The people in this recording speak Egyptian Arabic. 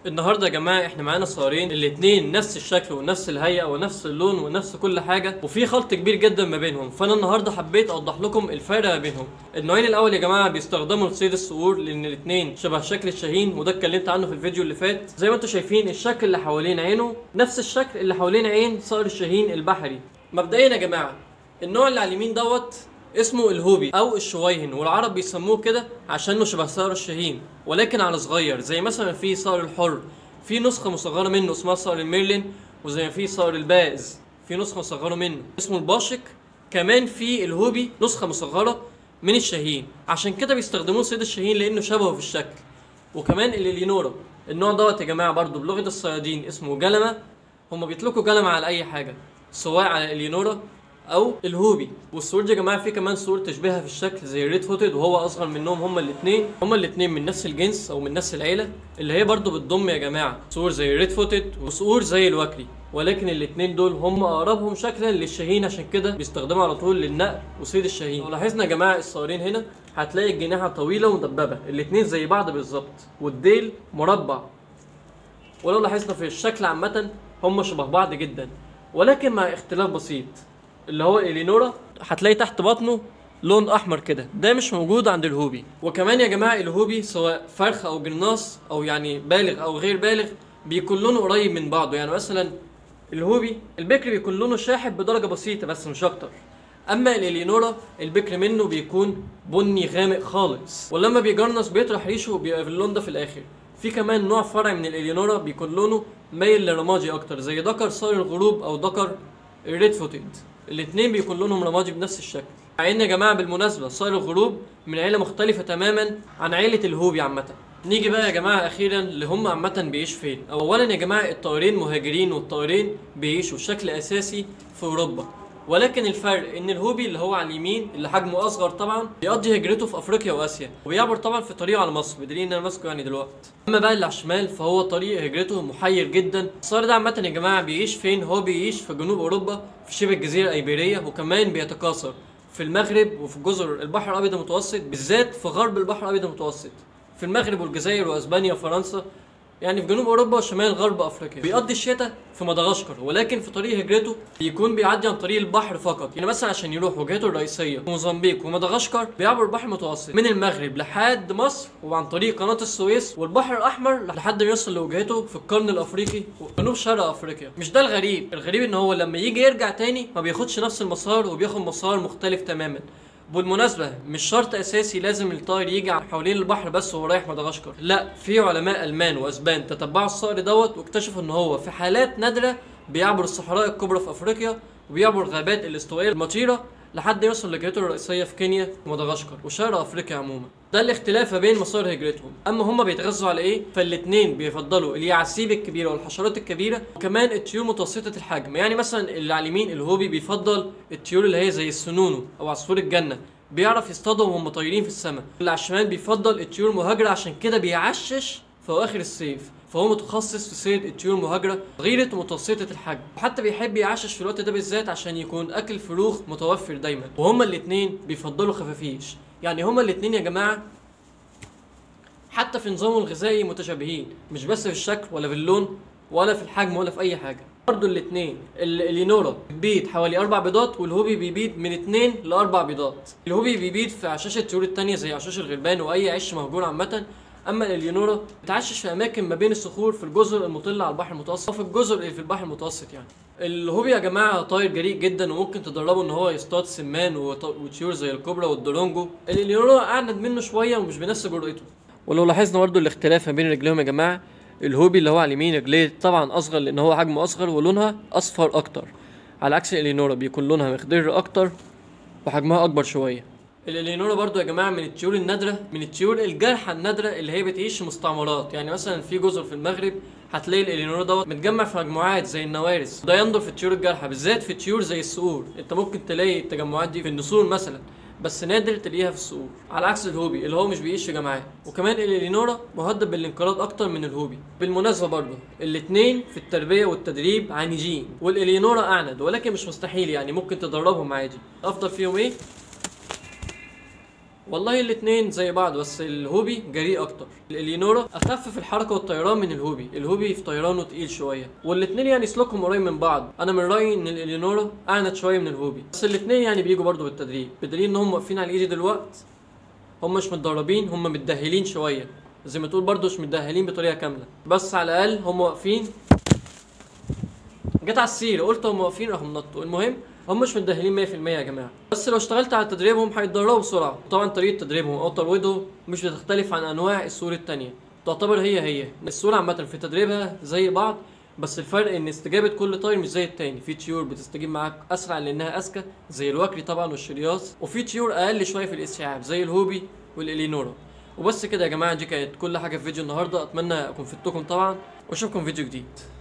النهارده يا جماعه احنا معانا صارين الاتنين نفس الشكل ونفس الهيئه ونفس اللون ونفس كل حاجه وفي خلط كبير جدا ما بينهم فانا النهارده حبيت اوضح لكم الفرق ما بينهم النوعين الاول يا جماعه بيستخدموا لصيد الصقور لان الاتنين شبه شكل الشاهين وده اتكلمت عنه في الفيديو اللي فات زي ما انتم شايفين الشكل اللي حوالين عينه نفس الشكل اللي حوالين عين صقر الشاهين البحري مبدئيا يا جماعه النوع اللي على اليمين دوت اسمه الهوبي او الشويهن والعرب بيسموه كده عشانه شبه صقر الشاهين ولكن على صغير زي مثلا في صقر الحر في نسخه مصغره منه اسمها صقر الميرلين وزي ما في صقر الباز في نسخه مصغره منه اسمه الباشك كمان في الهوبي نسخه مصغره من الشاهين عشان كده بيستخدموه صيد الشاهين لانه شبهه في الشكل وكمان الالينورا النوع دوت يا جماعه برضو بلغه الصيادين اسمه جلمه هما بيطلقوا جلمه على اي حاجه سواء على الالينورا او الهوبي والصور دي يا جماعه في كمان صور تشبهها في الشكل زي الريد فوتد وهو اصغر منهم هما الاثنين هما الاثنين من نفس الجنس او من نفس العيله اللي هي برضو بتضم يا جماعه صور زي الريد فوتد وصور زي الوكري ولكن الاثنين دول هم اقربهم شكلا للشاهين عشان كده بيستخدموا على طول للنقل وصيد الشاهين لو لاحظنا يا جماعه الصورين هنا هتلاقي الجناحه طويله ومدببه الاثنين زي بعض بالظبط والديل مربع ولو لاحظنا في الشكل عامه هم شبه بعض جدا ولكن مع اختلاف بسيط اللي هو الالينورا هتلاقي تحت بطنه لون احمر كده ده مش موجود عند الهوبي وكمان يا جماعه الهوبي سواء فرخ او جرناص او يعني بالغ او غير بالغ بيكون لونه قريب من بعضه يعني مثلا الهوبي البكر بيكون لونه شاحب بدرجه بسيطه بس مش اكتر اما الالينورا البكر منه بيكون بني غامق خالص ولما بيجرنص بيطرح ريشه بيبقى في اللون ده في الاخر في كمان نوع فرع من الالينورا بيكون لونه مايل لرمادي اكتر زي ذكر صار الغروب او ذكر الريد فوتد الاثنين بيكون لونهم رمادي بنفس الشكل مع ان يا جماعه بالمناسبه صار الغروب من عيله مختلفه تماما عن عيله الهوبي عامه نيجي بقى يا جماعه اخيرا اللي هم عامه بيعيش فين اولا يا جماعه الطائرين مهاجرين والطائرين بيعيشوا بشكل اساسي في اوروبا ولكن الفرق ان الهوبي اللي هو على اليمين اللي حجمه اصغر طبعا بيقضي هجرته في افريقيا واسيا وبيعبر طبعا في طريقه على مصر بدليل ان انا ماسكه يعني دلوقتي اما بقى اللي على الشمال فهو طريق هجرته محير جدا الصقر ده عامه يا جماعه بيعيش فين هو بيعيش في جنوب اوروبا في شبه الجزيره الايبيريه وكمان بيتكاثر في المغرب وفي جزر البحر الابيض المتوسط بالذات في غرب البحر الابيض المتوسط في المغرب والجزائر واسبانيا وفرنسا يعني في جنوب اوروبا وشمال غرب افريقيا بيقضي الشتاء في مدغشقر ولكن في طريق هجرته بيكون بيعدي عن طريق البحر فقط يعني مثلا عشان يروح وجهته الرئيسيه موزمبيق ومدغشقر بيعبر البحر المتوسط من المغرب لحد مصر وعن طريق قناه السويس والبحر الاحمر لحد ما يوصل لوجهته في القرن الافريقي وجنوب شرق افريقيا مش ده الغريب الغريب ان هو لما يجي يرجع تاني ما بياخدش نفس المسار وبياخد مسار مختلف تماما بالمناسبة مش شرط أساسي لازم الطائر يجي حوالين البحر بس وهو رايح مدغشقر، لا في علماء ألمان وأسبان تتبعوا الصقر دوت واكتشفوا إن هو في حالات نادرة بيعبر الصحراء الكبرى في أفريقيا وبيعبر الغابات الاستوائية المطيرة لحد يوصل لجهته الرئيسية في كينيا ومدغشقر وشرق أفريقيا عموما. ده الاختلاف ما بين مسار هجرتهم، أما هما بيتغذوا على إيه؟ فالاتنين بيفضلوا اليعاسيب الكبيرة والحشرات الكبيرة وكمان الطيور متوسطة الحجم، يعني مثلا اللي على اليمين الهوبي بيفضل الطيور اللي هي زي السنونو أو عصفور الجنة، بيعرف يصطادهم وهم طايرين في السماء اللي على الشمال بيفضل الطيور المهاجره عشان كده بيعشش في اواخر الصيف فهو متخصص في صيد الطيور المهاجره صغيره ومتوسطه الحجم وحتى بيحب يعشش في الوقت ده بالذات عشان يكون اكل فروخ متوفر دايما وهما الاثنين بيفضلوا خفافيش يعني هما الاثنين يا جماعه حتى في نظامهم الغذائي متشابهين مش بس في الشكل ولا في اللون ولا في الحجم ولا في اي حاجه برضه الاثنين الينورا بتبيض حوالي اربع بيضات والهوبي بيبيض من اثنين لاربع بيضات الهوبي بيبيض في عشاش الطيور التانية زي عشاش الغربان واي عش مهجور عامه اما اليونورا بتعشش في اماكن ما بين الصخور في الجزر المطله على البحر المتوسط وفي الجزر اللي في البحر المتوسط يعني الهوبي يا جماعه طاير جريء جدا وممكن تدربه ان هو يصطاد سمان وط- وطيور زي الكوبرا والدرونجو اليونورا اعند منه شويه ومش بنفس جرأته ولو لاحظنا برضو الاختلاف ما بين رجليهم يا جماعه الهوبي اللي هو على اليمين رجليه طبعا اصغر لان هو حجمه اصغر ولونها اصفر اكتر على عكس الالينورا بيكون لونها مخضر اكتر وحجمها اكبر شويه الالينورا برضو يا جماعه من الطيور النادره من الطيور الجارحه النادره اللي هي بتعيش في مستعمرات يعني مثلا في جزر في المغرب هتلاقي الالينورا دوت متجمع في مجموعات زي النوارس ده ينظر في الطيور الجارحه بالذات في طيور زي الصقور انت ممكن تلاقي التجمعات دي في النسور مثلا بس نادر تلاقيها في الصقور على عكس الهوبي اللي هو مش بيعيش في جماعات وكمان الالينورا مهدد بالانقراض اكتر من الهوبي بالمناسبه برضه الاثنين في التربيه والتدريب عنيجين والالينورا اعند ولكن مش مستحيل يعني ممكن تدربهم عادي افضل فيهم ايه والله الاتنين زي بعض بس الهوبي جريء اكتر الالينورا اخف في الحركه والطيران من الهوبي الهوبي في طيرانه تقيل شويه والاتنين يعني سلوكهم قريب من بعض انا من رايي ان الالينورا اعنت شويه من الهوبي بس الاتنين يعني بيجوا برضو بالتدريب بدليل ان هم واقفين على ايدي دلوقت هم مش متدربين هم متدهلين شويه زي ما تقول برضو مش متدهلين بطريقه كامله بس على الاقل هم واقفين جت على السير قلت هم واقفين راحوا نطوا المهم هم مش متدهلين 100% يا جماعه بس لو اشتغلت على تدريبهم هيتدربوا بسرعه طبعا طريقه تدريبهم او ترويضهم مش بتختلف عن انواع السور التانية تعتبر هي هي السور عامه في تدريبها زي بعض بس الفرق ان استجابه كل طير مش زي التاني في طيور بتستجيب معاك اسرع لانها اذكى زي الوكري طبعا والشرياص وفي طيور اقل شويه في الاستيعاب زي الهوبي والالينورا وبس كده يا جماعه دي كانت كل حاجه في فيديو النهارده اتمنى اكون فدتكم طبعا واشوفكم فيديو جديد